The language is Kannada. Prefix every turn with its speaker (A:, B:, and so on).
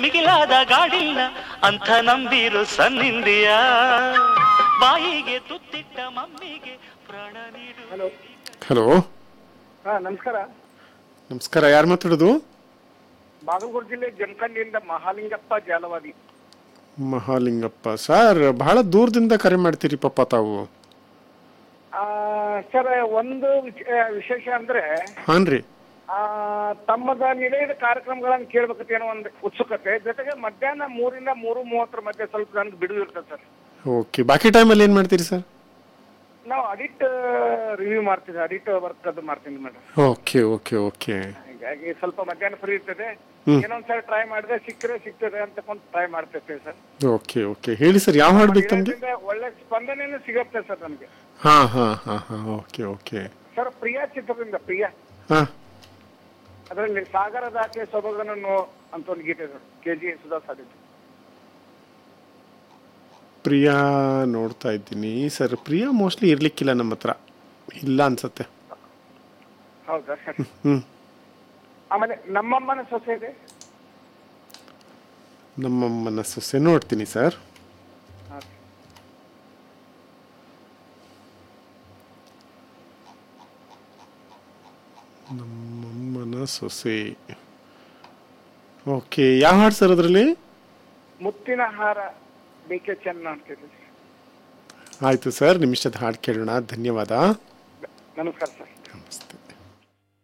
A: ಮಿಗಿಲಾದ ಗಾಡಿಲ್ಲ ಅಂತ ನಂಬಿರು ಸನ್ನಿಂದಿಯ ಬಾಯಿಗೆ ತುತ್ತಿಟ್ಟ ಮಮ್ಮಿಗೆ ಪ್ರಾಣ ನೀಡು
B: ಹಲೋ
C: ಹಲೋ
B: ಹಾ ನಮಸ್ಕಾರ
C: ನಮಸ್ಕಾರ ಯಾರು ಮಾತಾಡೋದು
B: ಬಾಗಲಕೋಟೆ ಜಿಲ್ಲೆ ಜಮಖಂಡಿಯಿಂದ ಮಹಾಲಿಂಗಪ್ಪ ಜಾಲವಾದಿ
C: ಮಹಾಲಿಂಗಪ್ಪ ಸರ್ ಬಹಳ ದೂರದಿಂದ ಕರೆ ಮಾಡ್ತೀರಿ ಪಾಪ ತಾವು
B: ಆ, ಸರ್ ಒಂದು ವಿಚ- ಆ, ವಿಶೇಷ ಅಂದ್ರೆ
C: ಹಾನ್ ರೀ
B: ಆ, ತಮ್ಮದ ನಿಲಯದ ಕಾರ್ಯಕ್ರಮಗಳನ್ನು ಕೇಳ್ಬೇಕಂತ ಏನೋ ಒಂದು ಉತ್ಸುಕತೆ ಜೊತೆಗೆ ಮಧ್ಯಾಹ್ನ ಮೂರಿಂದ ಮೂರು ಮೂವತ್ತರ ಮಧ್ಯೆ ಸ್ವಲ್ಪ ನನಗೆ ಬಿಡುವು ಇರ್ತದೆ ಸರ್
C: ಓಕೆ ಬಾಕಿ ಟೈಮಲ್ಲಿ ಏನು ಮಾಡ್ತೀರಿ ಸರ್
B: ನಾವು ಅಡಿಟ್ ರಿವ್ಯೂ ಮಾಡ್ತೀವಿ ಅಡಿಟ್ ವರ್ಕ್ ಅದು ಮಾಡ್ತೀನಿ ಮೇಡಮ್
C: ಓಕೆ ಓಕೆ ಓಕೆ
B: ಹೀಗಾಗಿ ಸ್ವಲ್ಪ ಮಧ್ಯಾಹ್ನ ಫ್ರೀ ಇರ್ತದೆ
C: ಹ್ಮ್.
B: ಏನೊಂದ್ಸರಿ ಟ್ರೈ ಮಾಡಿದ್ರೆ ಸಿಕ್ಕರೆ ಸಿಗ್ತದೆ ಅಂತ ಟ್ರೈ ಮಾಡ್ತಿರ್ತೀವಿ ಸರ್
C: ಓಕೆ ಓಕೆ ಹೇಳಿ ಸರ್ ಯಾವ ಹಾಡು ಬೇಕು ತಮಗೆ
B: ಇದರಿಂದ ಒಳ್ಳೆ ಸ್ಪಂದನೆನೂ ಸಿಗುತ್ತೆ ಸರ್ ನಮಗೆ
C: ಹಾಂ ಹಾಂ ಹಾಂ ಹಾಂ ಓಕೆ ಓಕೆ
B: ಸರ್ ಪ್ರಿಯಾ ಚಿತ್ರದಿಂದ ಪ್ರಿಯಾ
C: ಹಾಂ
B: ಅದರಲ್ಲಿ ಸಾಗರದಾಚೆ ಸೊಬಗನನ್ನು ಅಂತ ಒಂದು ಗೀತೆ ಇದೆ ಕೆ ಜಿ ಸುಧಾ ಸಾಧಿತು
C: ಪ್ರಿಯಾ ನೋಡ್ತಾ ಇದ್ದೀನಿ ಸರ್ ಪ್ರಿಯಾ ಮೋಸ್ಟ್ಲಿ ಇರ್ಲಿಕ್ಕಿಲ್ಲ ನಮ್ಮ ಹತ್ರ ಇಲ್ಲ ಅನ್ಸತ್ತೆ
B: ಹೌದಾ ಸರ್
C: ಹ್ಞೂ
B: ಆಮೇಲೆ ನಮ್ಮಮ್ಮನ ಸೊಸೆ ಇದೆ
C: ನಮ್ಮಮ್ಮನ ಸೊಸೆ ನೋಡ್ತೀನಿ ಸರ್
B: ಹಾ.
C: ನಮ್ಮಮ್ಮನ ಸೊಸೆ ಓಕೆ ಯಾವ ಹಾಡು ಸರ್ ಅದರಲ್ಲಿ
B: ಮುತ್ತಿನ ಹಾರ ಡಿ ಕೆ ಚೆನ್ನ ಅಂತಿದೆ
C: ಆಯಿತು ಸರ್ ನಿಮಿಷದ ಹಾಡು ಕೇಳೋಣ ಧನ್ಯವಾದ
B: ನಮಸ್ಕಾರ ಸರ್
C: ನಮಸ್ತೆ